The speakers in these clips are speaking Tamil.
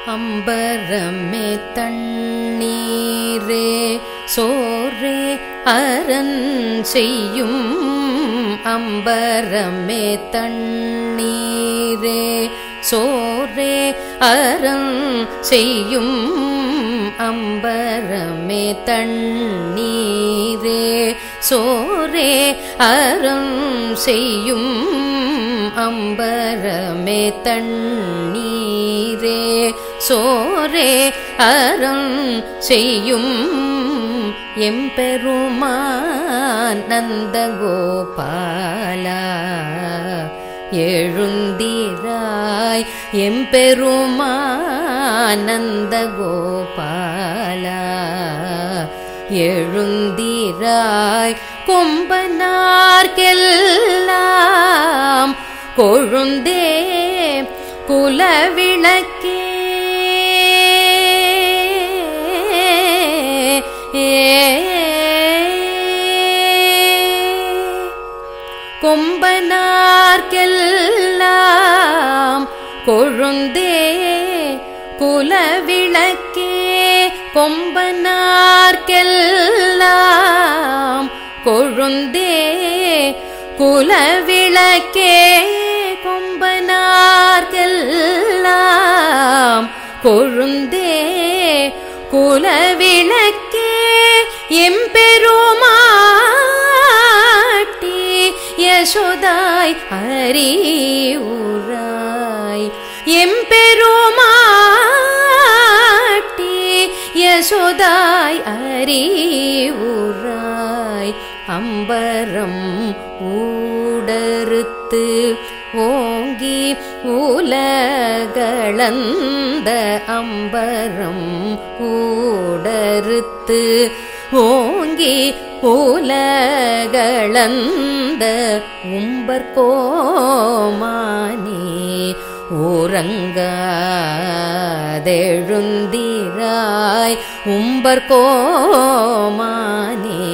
அம்பரமே தண்ணீரே சோரே அரண் செய்யும் அம்பரமே தண்ணீரே சோரே அரண் செய்யும் அம்பரமே தண்ணீரே சோரே அறம் செய்யும் அம்பரமே தண்ணீரே சோரே அறம் செய்யும் எம்பெருமான் நந்தகோபாலா எழுந்தீராய் எம்பெருமான் நந்தகோபாலா எழுந்தீராய் கொம்பனார்க்கெல்லாம் கொழுந்தே குலவிளக்கே கொம்பனார்க்கெல்லாம் கொழுந்தே குலவிளக்கே கொம்பனார்க்கெல்லாம் கொழுந்தே குலவிளக்கே கொம்பனார்க்கெல்லாம் கொழுந்தே குலவிளக்கே எம்பெருமாட்டி யசோதாய் அறிவுராய் எம்பெருமாட்டி யசோதாய் அறிவுராய் அம்பரம் ஊடறுத்து ஓங்கி உலகளந்த அம்பரம் ஊடறுத்து ஓங்கி உலகளந்த உம்பர்கோமானே ஊரங்காதெழுந்திராய் உம்பர்கோமானே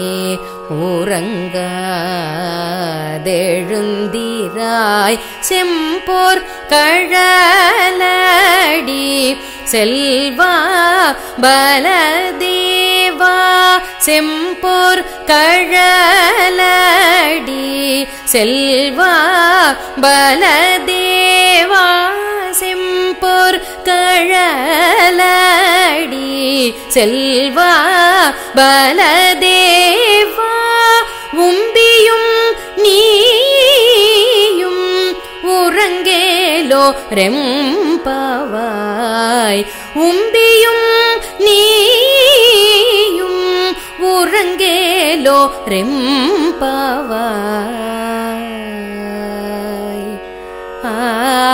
ஊரங்காதெழுந்திராய் செம்போர் கழலடி செல்வா பலதேவா செம்போர் கழலடி செல்வா பலதேவா செம்போர் கழலடி செல்வா பலதேவா உம்பியும் நீயும் உறங்கேலோ ரெம்பவாய் உம்பியும் நீயும் உறங்கேலோ ரெம்பவாய் ஆ